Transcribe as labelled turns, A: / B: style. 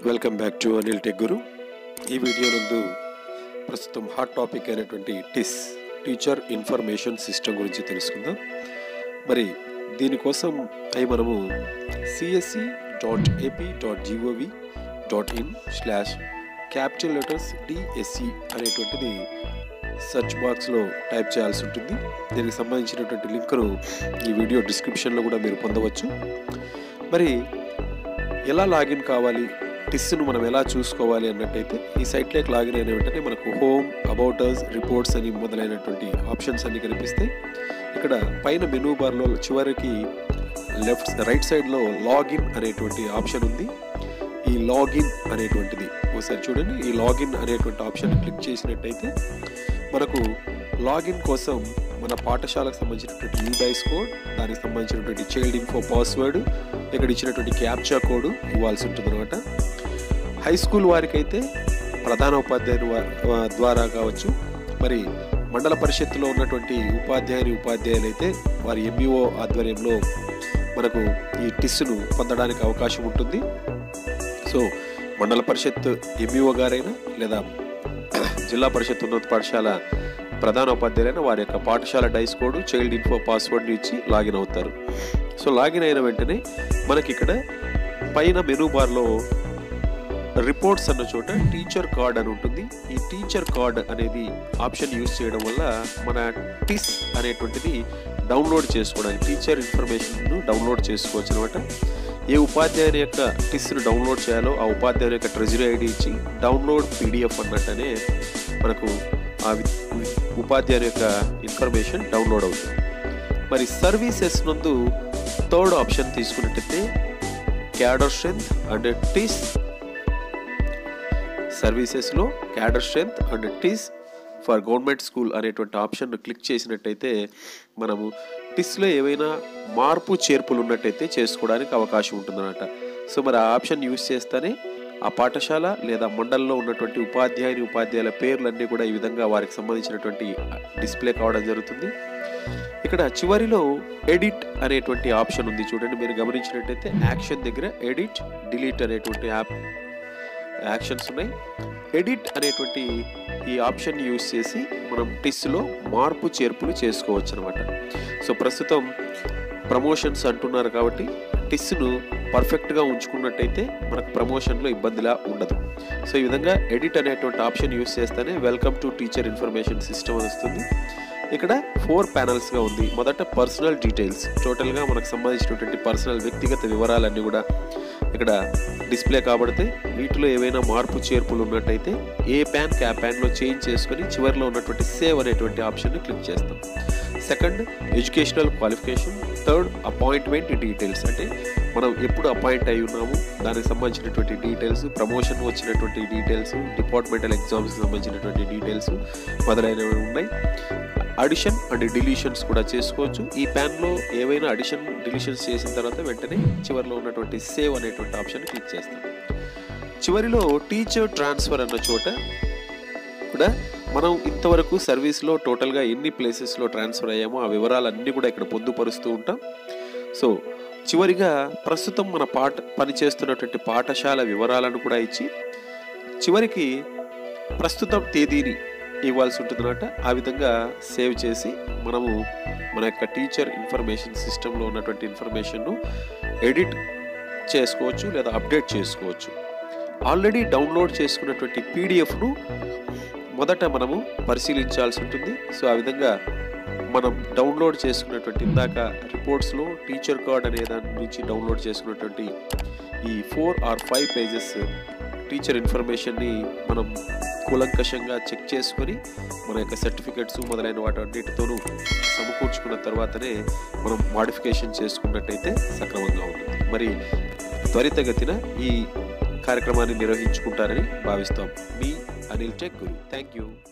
A: welcome back to Anil Tech Guru ఈ video నందు ప్రస్తుతం హాట్ టాపిక్ అయినటువంటి టిస్ టీచర్ ఇన్ఫర్మేషన్ సిస్టమ్ గురించి తెలుసుకుందాం మరి దీనికోసం అయి మనము CSC dot AP dot GOV dot in slash capital letters DSC అనేటువంటిది సెర్చ్ బాక్స్లో టైప్ చేయాల్సి ఉంటుంది దీనికి సంబంధించినటువంటి లింక్ను ఈ వీడియో డిస్క్రిప్షన్లో కూడా మీరు పొందవచ్చు మరి ఎలా లాగిన్ కావాలి టిస్ను మనం ఎలా చూసుకోవాలి అన్నట్టయితే ఈ సైట్లోకి లాగిన్ అయిన వెంటనే మనకు హోమ్ అబౌటర్స్ రిపోర్ట్స్ అని మొదలైనటువంటి ఆప్షన్స్ అన్ని కనిపిస్తాయి ఇక్కడ పైన మెనూ బార్లో చివరికి లెఫ్ట్ రైట్ సైడ్లో లాగిన్ అనేటువంటి ఆప్షన్ ఉంది ఈ లాగిన్ అనేటువంటిది ఒకసారి చూడండి ఈ లాగిన్ అనేటువంటి ఆప్షన్ క్లిక్ చేసినట్టయితే మనకు లాగిన్ కోసం మన పాఠశాలకు సంబంధించినటువంటి యూడైస్ కోడ్ దానికి సంబంధించినటువంటి చైల్డ్ ఇన్ఫో పాస్వర్డ్ ఇక్కడ ఇచ్చినటువంటి క్యాప్చా కోడ్ ఇవ్వాల్సి ఉంటుంది అనమాట హై స్కూల్ వారికైతే ప్రధాన ఉపాధ్యాయుని వా- ద్వారా కావచ్చు మరి మండల పరిషత్తులో ఉన్నటువంటి ఉపాధ్యాయుని ఉపాధ్యాయులు అయితే వారి ఎంఈఓ ఆధ్వర్యంలో మనకు ఈ టిస్ను పొందడానికి అవకాశం ఉంటుంది సో మండల పరిషత్ ఎంఈఓ గారైనా లేదా జిల్లా పరిషత్ ఉన్నత పాఠశాల ప్రధాన ఉపాధ్యాయులైన వారి యొక్క పాఠశాల డైస్ కోడ్ చైల్డ్ ఇన్ఫో పాస్వర్డ్ని ఇచ్చి లాగిన్ అవుతారు సో లాగిన్ అయిన వెంటనే మనకి ఇక్కడ పైన మెనూ బార్లో రిపోర్ట్స్ అన్న చోట టీచర్ కార్డ్ అని ఉంటుంది ఈ టీచర్ కార్డ్ అనేది ఆప్షన్ యూజ్ చేయడం వల్ల మన టిస్ అనేటువంటిది డౌన్లోడ్ చేసుకోవడానికి టీచర్ ఇన్ఫర్మేషన్ను డౌన్లోడ్ చేసుకోవచ్చు అనమాట ఏ ఉపాధ్యాయుని యొక్క టిస్ను డౌన్లోడ్ చేయాలో ఆ ఉపాధ్యాయుని యొక్క ట్రెజరీ ఐడి ఇచ్చి డౌన్లోడ్ పీడిఎఫ్ అన్నట్టనే మనకు ఆ వి- వి- ఉపాధ్యాయుని యొక్క ఇన్ఫర్మేషన్ డౌన్లోడ్ అవుతుంది మరి సర్వీసెస్ నందు థర్డ్ ఆప్షన్ తీసుకున్నట్టయితే క్యాడర్ స్ట్రెంత్ అండ్ టిస్ సర్వీసెస్లో cadre strength and TIS for government school అనేటువంటి ఆప్షన్ క్లిక్ చేసినట్టయితే మనము టిస్లో ఏవైనా మార్పు చేర్పులు ఉన్నట్టయితే చేసుకోవడానికి అవకాశం ఉంటుందన్నమాట సో మరి ఆ ఆప్షన్ యూజ్ చేస్తేనే ఆ పాఠశాల లేదా మండలంలో ఉన్నటువంటి ఉపాధ్యాయుని ఉపాధ్యాయుల పేర్లన్నీ కూడా ఈ విధంగా వారికి సంబంధించినటువంటి డిస్ప్లే కావడం జరుగుతుంది ఇక్కడ చివరిలో ఎడిట్ అనేటువంటి ఆప్షన్ ఉంది చూడండి మీరు గమనించినట్టయితే యాక్షన్ దగ్గర ఎడిట్ డిలీట్ అనేటువంటి యాప్ యాక్షన్స్ ఉన్నాయి ఎడిట్ అనేటువంటి ఈ ఆప్షన్ యూస్ చేసి మనం టిస్లో మార్పు చేర్పులు చేసుకోవచ్చు అనమాట సో ప్రస్తుతం ప్రమోషన్స్ అంటున్నారు కాబట్టి టిస్ను పర్ఫెక్ట్గా ఉంచుకున్నట్టయితే మనకు ప్రమోషన్లో ఇబ్బందిలా ఉండదు సో ఈ విధంగా ఎడిట్ అనేటువంటి ఆప్షన్ యూస్ చేస్తేనే welcome to teacher information system అని వస్తుంది ఇక్కడ ఫోర్ ప్యానల్స్గా ఉంది మొదట పర్సనల్ డీటెయిల్స్ టోటల్గా మనకు సంబంధించినటువంటి పర్సనల్ వ్యక్తిగత వివరాలన్నీ కూడా ఇక్కడ డిస్ప్లే కాబడితే వీటిలో ఏవైనా మార్పు చేర్పులు ఉన్నట్టయితే ఏ ప్యాన్ ఆ ప్యాన్లో చేంజ్ చేసుకొని చివరిలో ఉన్నటువంటి సేవ్ అనేటువంటి ఆప్షన్ని క్లిక్ చేస్తాం second educational qualification third appointment details అంటే మనం ఎప్పుడు అపాయింట్ అయి ఉన్నాము దానికి సంబంధించినటువంటి డీటెయిల్స్ ప్రమోషన్ వచ్చినటువంటి డీటెయిల్స్ డిపార్ట్మెంటల్ ఎగ్జామ్స్కి సంబంధించినటువంటి డీటెయిల్స్ మొదలైనవి ఉన్నాయి అడిషన్ అండ్ డిలీషన్స్ కూడా చేసుకోవచ్చు ఈ ప్యాన్లో ఏవైనా అడిషన్ డిలీషన్స్ చేసిన తర్వాత వెంటనే చివరిలో ఉన్నటువంటి సేవ్ అనేటువంటి ఆప్షన్ క్లిక్ చేస్తాం చివరిలో టీచర్ ట్రాన్స్ఫర్ అన్న చోట కూడా మనం ఇంతవరకు సర్వీస్లో టోటల్గా ఎన్ని ప్లేసెస్లో ట్రాన్స్ఫర్ అయ్యామో ఆ వివరాలన్నీ కూడా ఇక్కడ పొందుపరుస్తూ ఉంటాం సో చివరిగా ప్రస్తుతం మన పాఠ పనిచేస్తున్నటువంటి పాఠశాల వివరాలను కూడా ఇచ్చి చివరికి ప్రస్తుతం తేదీని ఇవ్వాల్సి ఉంటుందన్నమాట ఆ విధంగా సేవ్ చేసి మనము మన యొక్క టీచర్ ఇన్ఫర్మేషన్ సిస్టంలో ఉన్నటువంటి ఇన్ఫర్మేషన్ను ఎడిట్ చేసుకోవచ్చు లేదా అప్డేట్ చేసుకోవచ్చు ఆల్రెడీ డౌన్లోడ్ చేసుకున్నటువంటి పీడిఎఫ్ను మొదట మనము పరిశీలించాల్సి ఉంటుంది సో ఆ విధంగా మనం డౌన్లోడ్ చేసుకున్నటువంటి ఇందాక రిపోర్ట్స్లో టీచర్ కార్డ్ అనే దాని నుంచి డౌన్లోడ్ చేసుకున్నటువంటి ఈ four or five pages teacher ఇన్ఫర్మేషన్ని మనం కూలంకషంగా చెక్ చేసుకొని మన యొక్క సర్టిఫికెట్స్ మొదలైన వాటి అన్నిటితోనూ సమకూర్చుకున్న తర్వాతనే మనం మాడిఫికేషన్ చేసుకున్నట్టయితే సక్రమంగా ఉంటుంది మరి త్వరితగతిన ఈ కార్యక్రమాన్ని నిర్వహించుకుంటారని భావిస్తాం మీ Anil Tech Guru thank you